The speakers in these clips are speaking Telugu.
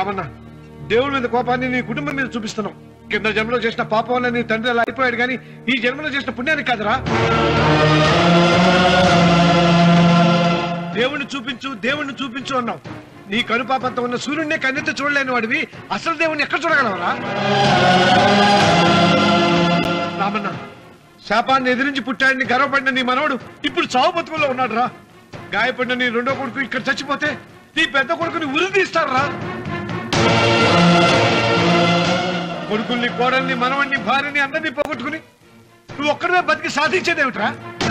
రామన్న దేవుడి మీద కోపాన్ని నీ కుటుంబం మీద చూపిస్తున్నావు కింద జన్మలో చేసిన పాపం వల్ల నీ తండ్రి అలా అయిపోయాడు కానీ ఈ జన్మలో చేసిన పుణ్యానికి కాదురా దేవుణ్ణి చూపించు దేవుణ్ణి చూపించు అన్నావు నీ కనుపాపంతో ఉన్న సూర్యుడినే కన్నెత్తి చూడలేని వాడివి అసలు దేవుణ్ణి ఎక్కడ చూడగలవరా రామన్న శాపాన్ని ఎదిరించి పుట్టాడని గర్వపడిన నీ మనవడు ఇప్పుడు చావు బతుకుల్లో ఉన్నాడు రా గాయపడిన నీ రెండో కొడుకు ఇక్కడ చచ్చిపోతే నీ పెద్ద కొడుకుని ఉరి తీస్తారా కొడుకుల్ని కోడల్ని మనవణ్ణి భార్యని అందరినీ పోగొట్టుకుని నువ్వు ఒక్కడమే బతికి సాధించేదేమిట్రా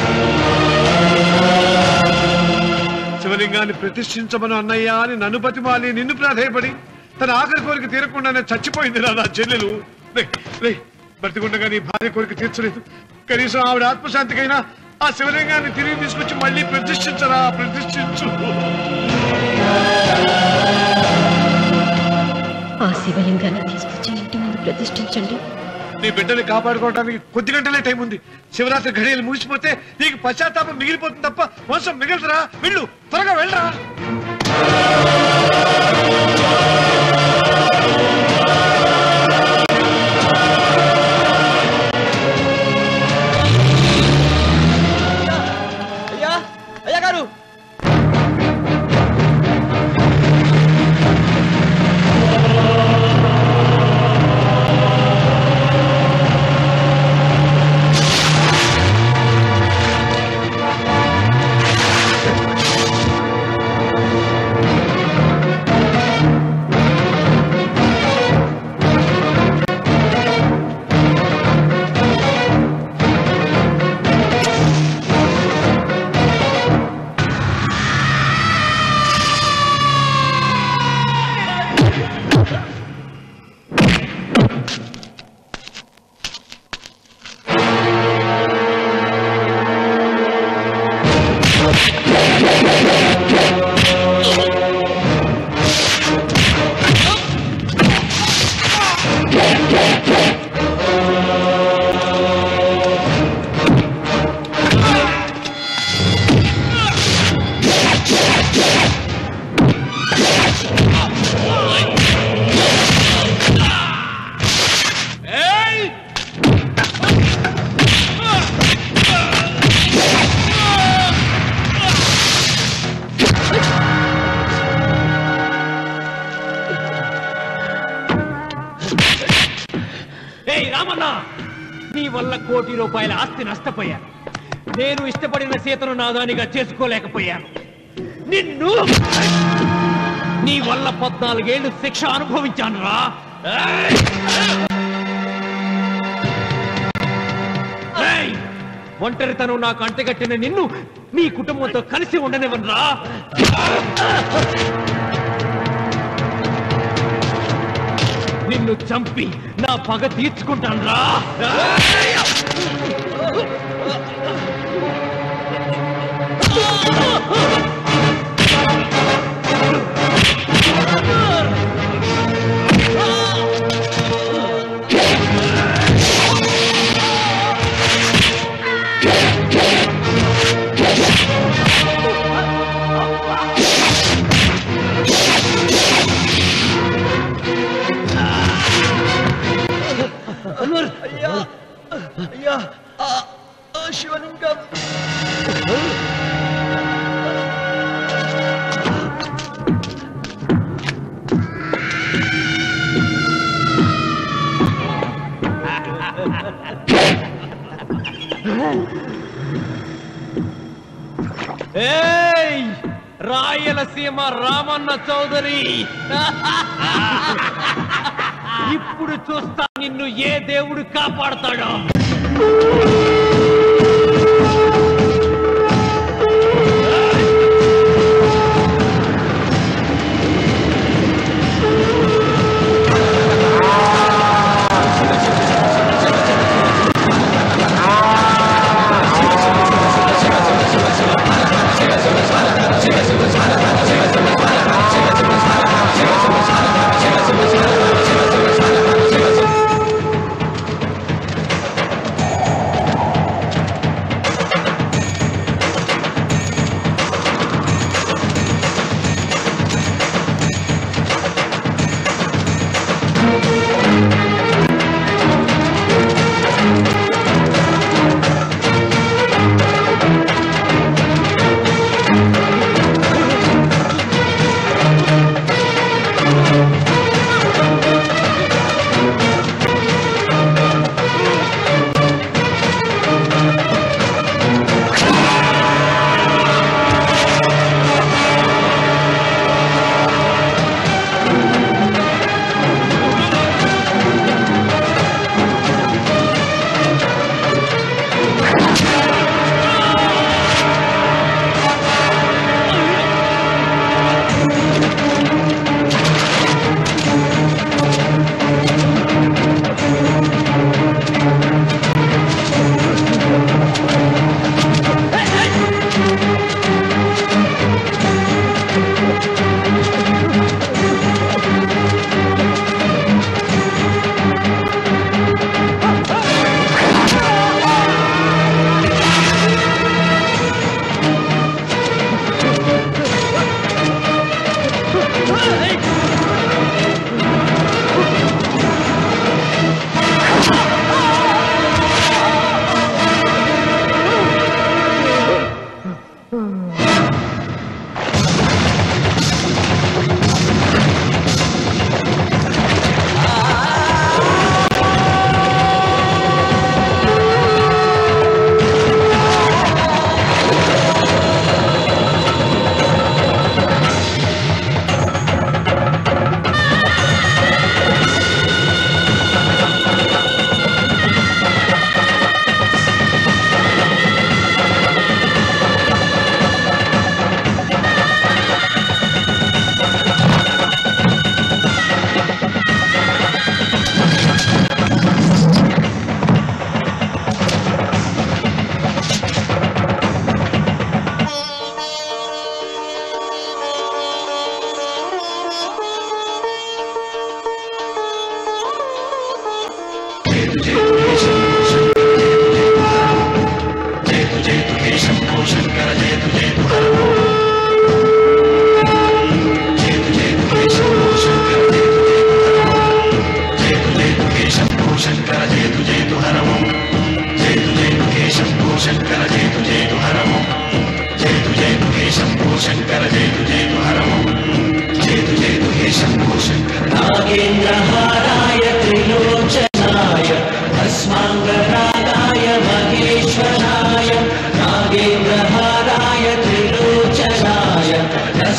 శివలింగాన్ని ప్రతిష్ఠించమను అన్నయ్య అని నన్ను బతిమాలి నిన్ను ప్రాధేయపడి తన ఆఖరి కోరిక తీరకుండానే చచ్చిపోయింది రా నా చెల్లెలు లే, లే, బ్రతికుండగా నీ భార్య కోరిక తీర్చలేదు కనీసం ఆవిడ ఆత్మశాంతికైనా ఆ శివలింగాన్ని తిరిగి తీసుకొచ్చి మళ్ళీ ప్రతిష్ఠించరా ప్రతిష్ఠించు ఆ శివలింగాన్ని తీసుకొచ్చి ఇంటి ముందు ప్రతిష్ఠించండి నీ బిడ్డని కాపాడుకోవడానికి కొద్ది గంటలే టైం ఉంది శివరాత్రి ఘడియలు ముగిసిపోతే నీకు పశ్చాత్తాపం మిగిలిపోతుంది తప్ప వంశం మిగలదురా వెళ్ళు త్వరగా వెళ్ళరా అయ్యా అయ్యా గారు ఏయ్ రామన్న నీ వల్ల కోటి రూపాయల ఆస్తి నష్టపోయాను నేను ఇష్టపడిన సీతను నాదానిగా చేసుకోలేకపోయాను నిన్ను నీ వల్ల పద్నాలుగేళ్లు శిక్ష అనుభవించాను రా ఒంటరితనం నాకు అంటగట్టిన నిన్ను నీ కుటుంబంతో కలిసి ఉండనివ్వనురా నిన్ను చంపి నా పగ తీర్చుకుంటాను రా అయ్యా అయ్యా ఆ, ఆ శివలింగం ఏయ్ రాయలసీమ రామన్న చౌదరి ఇప్పుడు చూస్తా నిన్ను ఏ దేవుడు కాపాడతాడో ఆ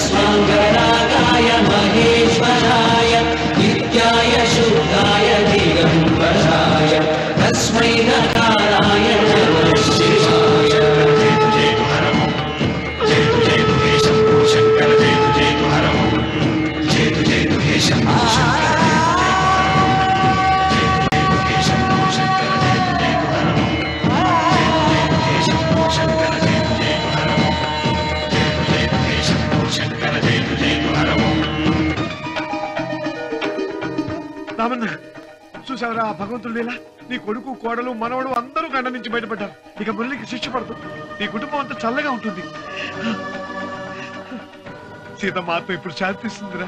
भस्माङ्गरागाय महेश्वराय नित्याय शुद्धाय दिगम्बराय तस्मै नकाराय नमः शिवाय రామన్న చూసావరా ఆ భగవంతుడు లీలా నీ కొడుకు కోడలు మనవడు అందరూ గండ నుంచి బయటపడ్డారు ఇక మురళికి శిక్ష పడదు నీ కుటుంబం అంతా చల్లగా ఉంటుంది సీతమ్మ ఆత్మ ఇప్పుడు శాంతిస్తుందిరా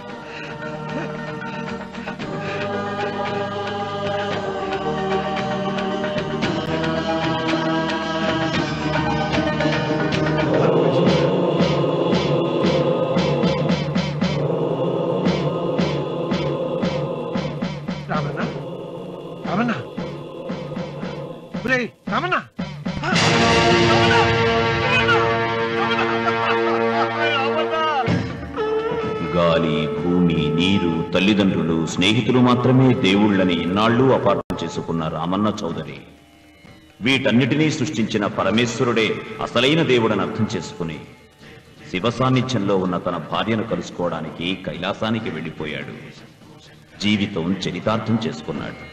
రామన్న రామన్న ఒరేయ్, రామన్న ఆ, రామన్న! రామన్న! రామన్న! గాలి భూమి నీరు తల్లిదండ్రులు స్నేహితులు మాత్రమే దేవుళ్ళని ఇన్నాళ్ళు అపార్థం చేసుకున్న రామన్న చౌదరి వీటన్నిటినీ సృష్టించిన పరమేశ్వరుడే అసలైన దేవుడని అర్థం చేసుకుని శివ సాన్నిధ్యంలో ఉన్న తన భార్యను కలుసుకోవడానికి కైలాసానికి వెళ్ళిపోయాడు జీవితం చరితార్థం చేసుకున్నాడు